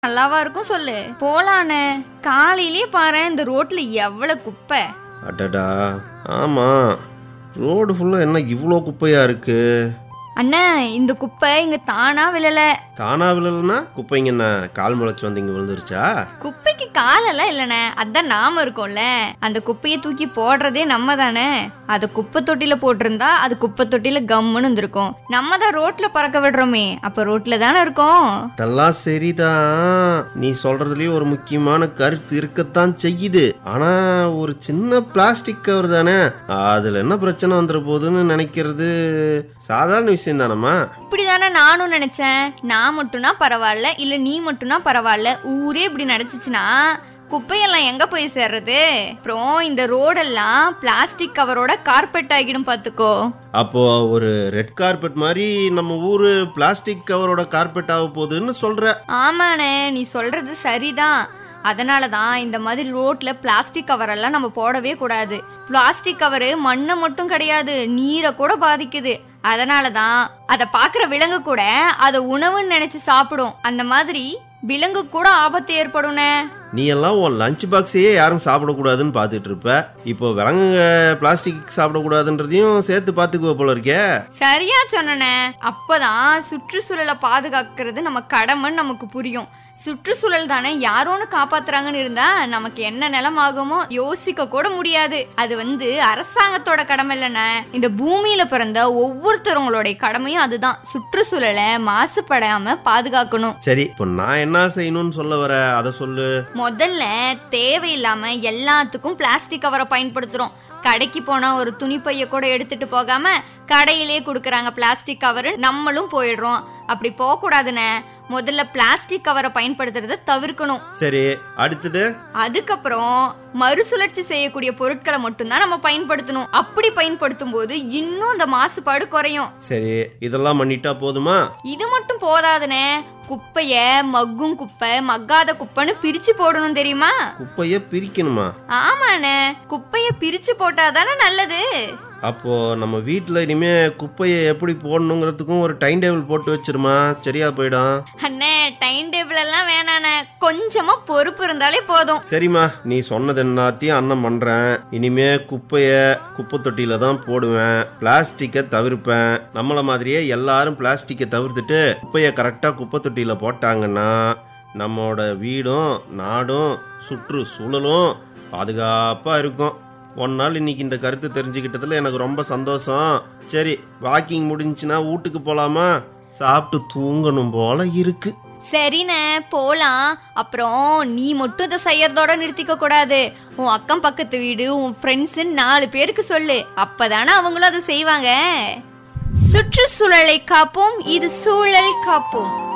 நல்லாவா இருக்கும் சொல்லு போலானே காலையிலே பாரு இந்த ரோட்ல எவ்வளவு குப்பை அடடா ஆமா ரோடு ஃபுல்லா என்ன இவ்வளோ குப்பையா இருக்கு அண்ணா இந்த குப்பை இங்க தானா விழல தானா விழலனா குப்பைங்க என்ன கால் முளைச்சு வந்து இங்க விழுந்துருச்சா குப்பைக்கு காலெல்லாம் இல்லண்ணே அதான் நாம இருக்கோம்ல அந்த குப்பையை தூக்கி போடுறதே நம்ம தானே அது குப்பை தொட்டில போட்டிருந்தா அது குப்பை தொட்டில கம்முன்னு இருந்திருக்கும் நம்ம தான் ரோட்ல பறக்க விடுறோமே அப்ப ரோட்ல தானே இருக்கோம் அதெல்லாம் சரிதான் நீ சொல்றதுலயும் ஒரு முக்கியமான கருத்து இருக்கத்தான் செய்யுது ஆனா ஒரு சின்ன பிளாஸ்டிக் கவர் தானே அதுல என்ன பிரச்சனை வந்துட போகுதுன்னு நினைக்கிறது சாதாரண விஷயம் தானம்மா இப்படிதானே நானும் நினைச்சேன் நான் மட்டும்னா பரவாயில்ல இல்ல நீ மட்டும்னா பரவாயில்ல ஊரே இப்படி நினைச்சிச்சுன்னா குப்பையெல்லாம் எங்க போய் சேர்றது அப்புறம் இந்த ரோடெல்லாம் பிளாஸ்டிக் கவரோட கார்பெட் ஆகிடும் பாத்துக்கோ அப்போ ஒரு ரெட் கார்பெட் மாதிரி நம்ம ஊரு பிளாஸ்டிக் கவரோட கார்பெட் ஆக போகுதுன்னு சொல்ற ஆமாண்ணே நீ சொல்றது சரிதான் அதனால தான் இந்த மாதிரி ரோட்ல பிளாஸ்டிக் கவர் எல்லாம் நம்ம போடவே கூடாது பிளாஸ்டிக் கவரு மண்ணை மட்டும் கிடையாது நீரை கூட பாதிக்குது அதனால தான் அதை பார்க்குற விலங்கு கூட அதை உணவுன்னு நினைச்சு சாப்பிடும் அந்த மாதிரி விலங்கு கூட ஆபத்து ஏற்படும்னே நீ எல்லாம் உன் லஞ்ச் பாக்ஸையே யாரும் சாப்பிடக்கூடாதுன்னு பார்த்துட்டு இருப்ப இப்போ விலங்குங்க பிளாஸ்டிக் சாப்பிடக்கூடாதுன்றதையும் சேர்த்து பார்த்துக்குவ போல இருக்கே சரியா சொன்னனே அப்பதான் சுற்றுச்சூழலை பாதுகாக்கிறது நம்ம கடமைன்னு நமக்கு புரியும் சுற்றுச்சூழல் தானே யாரோன்னு காப்பாத்துறாங்கன்னு இருந்தா நமக்கு என்ன நிலமாகுமோ யோசிக்க கூட முடியாது அது வந்து அரசாங்கத்தோட கடமை இல்லைண்ணே இந்த பூமியில பிறந்த ஒவ்வொருத்தவங்களுடைய கடமையும் அதுதான் சுற்றுச்சூழலை மாசுபடாம பாதுகாக்கணும் சரி இப்போ நான் என்ன செய்யணும்னு சொல்ல வர அதை சொல்லு முதல்ல தேவையில்லாம எல்லாத்துக்கும் பிளாஸ்டிக் கவரை பயன்படுத்துறோம் கடைக்கு போனா ஒரு துணிப்பைய கூட எடுத்துட்டு போகாம கடையிலே கொடுக்கறாங்க பிளாஸ்டிக் கவர் நம்மளும் போயிடுறோம் அப்படி போக கூடாதுன்னு முதல்ல பிளாஸ்டிக் கவரை பயன்படுத்துறத தவிர்க்கணும் சரி அடுத்தது அதுக்கப்புறம் மறுசுழற்சி செய்யக்கூடிய பொருட்களை மட்டும்தான் நம்ம பயன்படுத்தணும் அப்படி பயன்படுத்தும் போது இன்னும் அந்த மாசுபாடு குறையும் சரி இதெல்லாம் பண்ணிட்டா போதுமா இது மட்டும் போதாதுனே குப்பைய மக்கும் குப்பை மக்காத குப்பைன்னு பிரிச்சு போடணும் தெரியுமா குப்பைய பிரிக்கணுமா ஆமாண்ணே குப்பைய பிரிச்சு போட்டாதானே நல்லது அப்போ நம்ம வீட்டில் இனிமே குப்பையை எப்படி போடணுங்கிறதுக்கும் ஒரு டைம் டேபிள் போட்டு வச்சிருமா சரியா போயிடும் அண்ணே டைம் டேபிள் எல்லாம் வேணாண்ணே கொஞ்சமா பொறுப்பு இருந்தாலே போதும் சரிம்மா நீ சொன்னது எல்லாத்தையும் அண்ணன் பண்றேன் இனிமே குப்பைய குப்பை தொட்டியில தான் போடுவேன் பிளாஸ்டிக்கை தவிர்ப்பேன் நம்மள மாதிரியே எல்லாரும் பிளாஸ்டிக்கை தவிர்த்துட்டு குப்பையை கரெக்டா குப்பை தொட்டியில போட்டாங்கன்னா நம்மளோட வீடும் நாடும் சுற்றுச்சூழலும் பாதுகாப்பா இருக்கும் ஒரு நாள் இன்னைக்கு இந்த கருத்து தெரிஞ்சுக்கிட்டதுல எனக்கு ரொம்ப சந்தோஷம் சரி வாக்கிங் முடிஞ்சுன்னா வீட்டுக்கு போலாமா சாப்பிட்டு தூங்கணும் போல இருக்கு சரிண்ணே போலாம் அப்புறம் நீ மட்டும் இதை செய்யறதோட நிறுத்திக்க கூடாது உன் அக்கம் பக்கத்து வீடு உன் ஃப்ரெண்ட்ஸ் நாலு பேருக்கு சொல்லு அப்பதானே அவங்களும் அதை செய்வாங்க சுற்றுச்சூழலை காப்போம் இது சூழல் காப்போம்